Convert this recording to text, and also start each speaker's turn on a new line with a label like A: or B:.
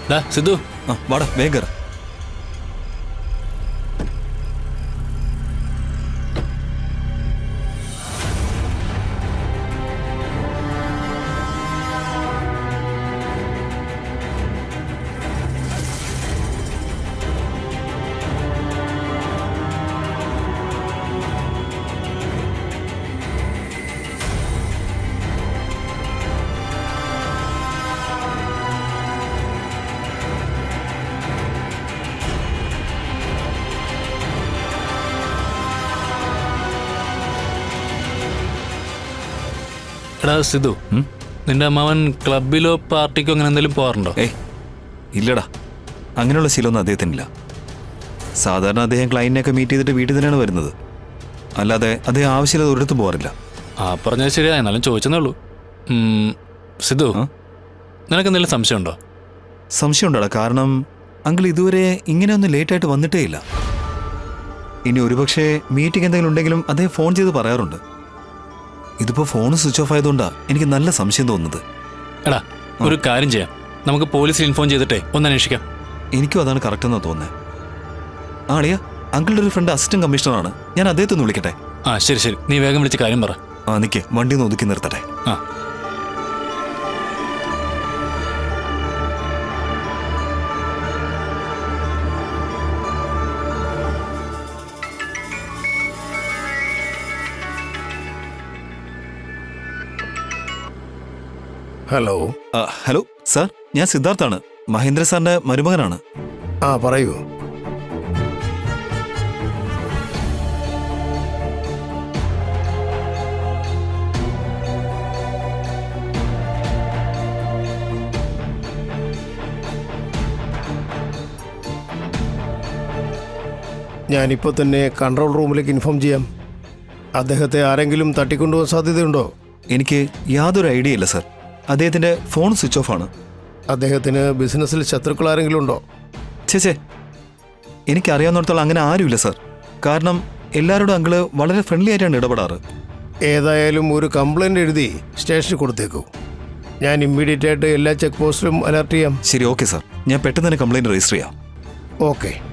A: ഡാ സിദ്ധു
B: ആ വാടാ വേഗം കയറ്.
A: എടാ സിദ്ധു
B: ഉം?
A: നിന്റെ അമ്മാവൻ ക്ലബിലോ പാർട്ടിക്കോ അങ്ങനെ എന്തെങ്കിലും പോകാറുണ്ടോ
B: ഏയ് ഇല്ലടാ അങ്ങനെയുള്ള ശീലമൊന്നും അദ്ദേഹത്തിനില്ല സാധാരണ അദ്ദേഹം ക്ലയൻറ്റിനെയൊക്കെ മീറ്റ് ചെയ്തിട്ട് വീട്ടിൽ തന്നെയാണ് വരുന്നത് അല്ലാതെ അദ്ദേഹം ആവശ്യമില്ലാതെ ഒരിടത്തും പോകാറില്ല
A: ആ പറഞ്ഞത് ശരിയാ എന്നാലും ചോദിച്ചെന്നേ ഉള്ളൂ ഉം, സിദ്ധു
B: ആ?
A: നിനക്ക് എന്തെങ്കിലും സംശയമുണ്ടോ
B: സംശയമുണ്ടടാ കാരണം അങ്കിൾ ഇതുവരെ ഇങ്ങനെയൊന്നും ലേറ്റായിട്ട് വന്നിട്ടേ ഇല്ല ഇനി ഒരുപക്ഷെ മീറ്റിംഗ് എന്തെങ്കിലും ഉണ്ടെങ്കിലും അദ്ദേഹം ഫോൺ ചെയ്ത് പറയാറുണ്ട് ഇതിപ്പോൾ ഫോൺ സ്വിച്ച് ഓഫ് ആയതുകൊണ്ടാ എനിക്ക് നല്ല സംശയം തോന്നുന്നത്
A: എടാ ഒരു കാര്യം ചെയ്യാം നമുക്ക് പോലീസിൽ ഇൻഫോം ചെയ്തിട്ടേ ഒന്ന് അന്വേഷിക്കാം
B: എനിക്കും അതാണ് കറക്റ്റ് എന്നാ തോന്നുന്നത് ആളിയ അങ്കിളുടെ ഒരു ഫ്രണ്ട് അസിസ്റ്റന്റ് കമ്മീഷണറാണ് ഞാൻ അദ്ദേഹത്തെ ഒന്ന് വിളിക്കട്ടെ
A: ആ ശരി ശരി നീ വേഗം വിളിച്ച് കാര്യം പറ
B: ആ നിക്ക് വണ്ടി ഒന്ന് ഒതുക്കി നിർത്തട്ടെ
A: ആ
C: ഹലോ
B: ആ, ഹലോ സാർ ഞാൻ സിദ്ധാർത്ഥാണ് മഹേന്ദ്ര സാറിന്റെ മരുമകനാണ്
C: ആ പറയൂ ഞാനിപ്പോൾ തന്നെ കൺട്രോൾ റൂമിലേക്ക് ഇൻഫോം ചെയ്യാം അദ്ദേഹത്തെ ആരെങ്കിലും തട്ടിക്കൊണ്ടുപോകാൻ സാധ്യതയുണ്ടോ
B: എനിക്ക് യാതൊരു ഐഡിയ ഇല്ല സാർ അദ്ദേഹത്തിന്റെ ഫോൺ സ്വിച്ച് ഓഫ് ആണ്
C: അദ്ദേഹത്തിന് ബിസിനസ്സിൽ ശത്രുക്കൾ ആരെങ്കിലും ഉണ്ടോ
B: ചേച്ചേ എനിക്കറിയാവുന്നിടത്തോളം അങ്ങനെ ആരുമില്ല സാർ കാരണം എല്ലാവരോടും അങ്കിള് വളരെ ഫ്രണ്ട്ലി ആയിട്ടാണ് ഇടപെടാറ്
C: ഏതായാലും ഒരു കംപ്ലൈൻറ്റ് എഴുതി സ്റ്റേഷനിൽ കൊടുത്തേക്കൂ ഞാൻ ഇമ്മീഡിയറ്റ് ആയിട്ട് എല്ലാ ചെക്ക് പോസ്റ്റിലും അലർട്ട് ചെയ്യാം
B: ശരി ഓക്കെ സാർ ഞാൻ പെട്ടെന്ന് തന്നെ കംപ്ലൈന്റ് രജിസ്റ്റർ ചെയ്യാം
C: ഓക്കെ